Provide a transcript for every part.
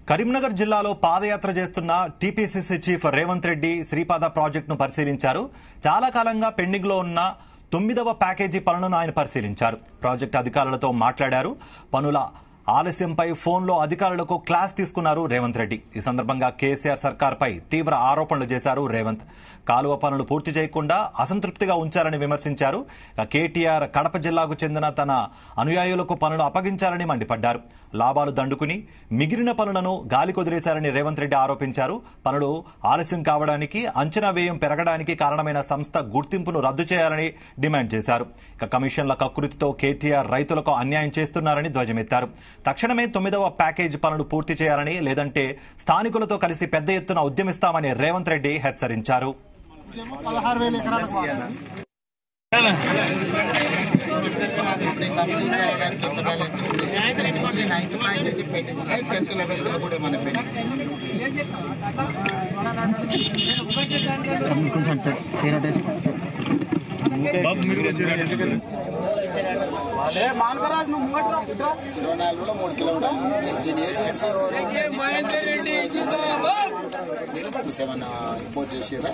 కరీంనగర్ జిల్లాలో పాదయాత్ర చేస్తున్న టీపీసీసీ చీఫ్ రేవంత్ రెడ్డి శ్రీపాద ప్రాజెక్టును పరిశీలించారు చాలా కాలంగా పెండింగ్ లో ఉన్న తొమ్మిదవ ప్యాకేజీ పనులను ఆయన పరిశీలించారు ప్రాజెక్టు అధికారులతో మాట్లాడారు పనుల ఆలస్యంపై ఫోన్లో అధికారులకు క్లాస్ తీసుకున్నారు రేవంత్ రెడ్డి ఈ సందర్భంగా కేసీఆర్ సర్కార్పై తీవ్ర ఆరోపణలు చేశారు రేవంత్ కాలువ పనులు పూర్తి చేయకుండా అసంతృప్తిగా ఉంచారని విమర్శించారు ఇక కేటీఆర్ కడప జిల్లాకు చెందిన తన అనుయాయులకు పనులు అప్పగించారని మండిపడ్డారు లాభాలు దండుకుని మిగిలిన పనులను గాలి కొదిలేశారని రేవంత్ రెడ్డి ఆరోపించారు పనులు ఆలస్యం కావడానికి అంచనా వ్యయం పెరగడానికి కారణమైన సంస్థ గుర్తింపును రద్దు చేయాలని డిమాండ్ చేశారు ఇక కమిషన్ల కకృతితో కేటీఆర్ రైతులకు అన్యాయం చేస్తున్నారని ధ్వజమెత్తారు తక్షణమే తొమ్మిదవ ప్యాకేజీ పనులు పూర్తి చేయాలని లేదంటే స్థానికులతో కలిసి పెద్ద ఎత్తున ఉద్యమిస్తామని రేవంత్ రెడ్డి హెచ్చరించారు పదహారు వేల ఎకరాలకు వాడాలి. కొంచెం చేరటేసి ఇరవై నాలుగులో మూడు కిలోమీటర్లు దీని ఏజెన్సీ ఎవరు ఏజెన్సీ ఏమన్నా రిపోర్ట్ చేసేదా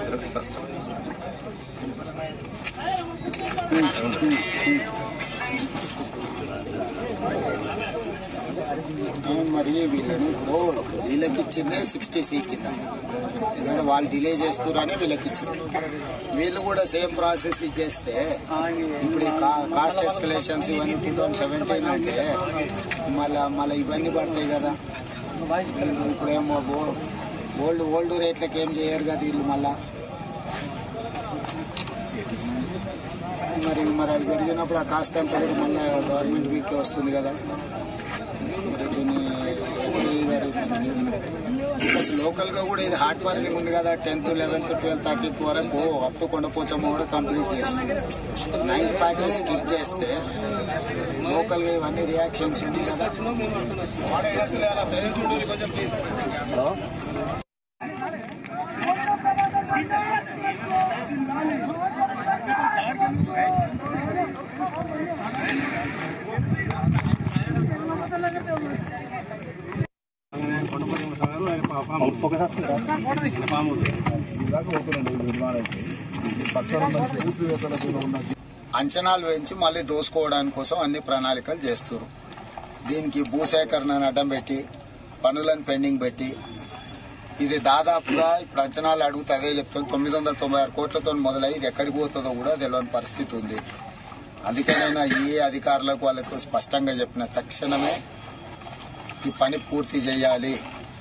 అవును మరి వీళ్ళను ఇప్పుడు వీళ్ళకి ఇచ్చిందే సిక్స్టీ సి కింద ఎందుకంటే వాళ్ళు డిలే చేస్తున్నారని వీళ్ళకి ఇచ్చింది వీళ్ళు కూడా సేమ్ ప్రాసెస్ ఇచ్చేస్తే ఇప్పుడు ఈ కా కాస్ట్ ఎస్కలేషన్స్ ఇవన్నీ టూ థౌజండ్ సెవెంటీన్ అంటే మళ్ళీ మళ్ళీ ఇవన్నీ పడతాయి కదా వీళ్ళు ఇప్పుడేమో ఓల్డ్ ఓల్డ్ రేట్లకి ఏం చేయరు కదా వీళ్ళు మళ్ళా మరి మరి అది పెరిగినప్పుడు ఆ కాస్ట్ అంతా కూడా మళ్ళీ గవర్నమెంట్ మీకే వస్తుంది కదా మరి దీన్ని ఎట్లా చేయగలరు? ప్లస్ లోకల్గా కూడా ఇది హార్డ్ పార్కింగ్ ఉంది కదా టెన్త్ లెవెన్త్ ట్వెల్త్ థర్టీన్త్ వరకు అప్ టు కొండపోచమ్మ వరకు కంప్లీట్ చేసి నైన్త్ ప్యాకేజ్ స్కిప్ చేస్తే లోకల్గా ఇవన్నీ రియాక్షన్స్ ఉన్నాయి కదా అంచనాలు వేయించి మళ్ళీ దోసుకోవడానికి కోసం అన్ని ప్రణాళికలు చేస్తారు దీనికి భూసేకరణను అడ్డం పెట్టి పనులను పెండింగ్ పెట్టి ఇది దాదాపుగా ఇప్పుడు అంచనాలు అడుగుతా అదే చెప్తాను తొమ్మిది వందల తొంభై ఆరు కోట్లతో మొదలై ఇది ఎక్కడికి పోతుందో కూడా తెలియని పరిస్థితి ఉంది అందుకనైనా ఏ అధికారులకు వాళ్ళకు స్పష్టంగా చెప్పిన తక్షణమే ఈ పని పూర్తి చేయాలి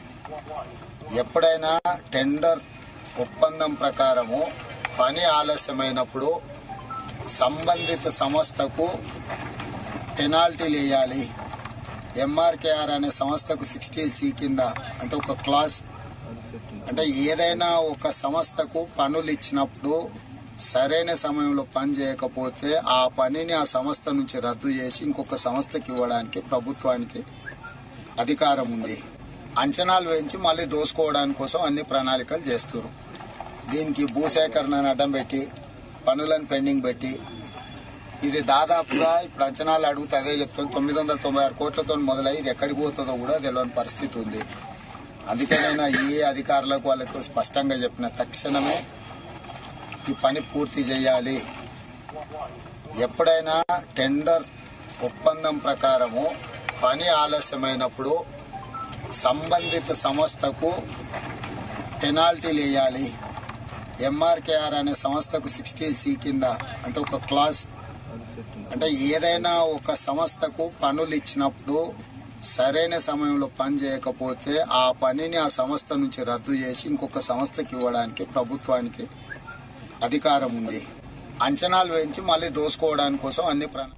ఎప్పుడైనా టెండర్ ఒప్పందం ప్రకారము పని ఆలస్యమైనప్పుడు సంబంధిత సంస్థకు పెనాల్టీలు వేయాలి ఎంఆర్కేఆర్ అనే సంస్థకు సిక్స్టీ సి కింద అంటే ఒక క్లాస్ అంటే ఏదైనా ఒక సంస్థకు పనులు ఇచ్చినప్పుడు సరైన సమయంలో పని చేయకపోతే ఆ పనిని ఆ సంస్థ నుంచి రద్దు చేసి ఇంకొక సంస్థకి ఇవ్వడానికి ప్రభుత్వానికి అధికారం ఉంది అంచనాలు వేయించి మళ్ళీ దోసుకోవడానికి కోసం అన్ని ప్రణాళికలు చేస్తారు దీనికి భూసేకరణను అడ్డం పెట్టి పనులను పెండింగ్ పెట్టి ఇది దాదాపుగా ఇప్పుడు అంచనాలు అడుగుతా అదే చెప్తాను తొమ్మిది వందల తొంభై ఆరు కోట్లతో మొదలై ఇది ఎక్కడికి పోతుందో కూడా తెలియని పరిస్థితి ఉంది అందుకనైనా ఏ అధికారులకు వాళ్ళకు స్పష్టంగా చెప్పిన తక్షణమే ఈ పని పూర్తి చేయాలి ఎప్పుడైనా టెండర్ ఒప్పందం ప్రకారము పని ఆలస్యమైనప్పుడు సంబంధిత సంస్థకు పెనాల్టీలు వేయాలి ఎంఆర్కేఆర్ అనే సంస్థకు సిక్స్టీ సి కింద అంటే ఒక క్లాస్ అంటే ఏదైనా ఒక సంస్థకు పనులు ఇచ్చినప్పుడు సరైన సమయంలో పని చేయకపోతే ఆ పనిని ఆ సంస్థ నుంచి రద్దు చేసి ఇంకొక సంస్థకి ఇవ్వడానికి ప్రభుత్వానికి అధికారం ఉంది అంచనాలు వేయించి మళ్ళీ దోసుకోవడానికి కోసం అన్ని ప్రణా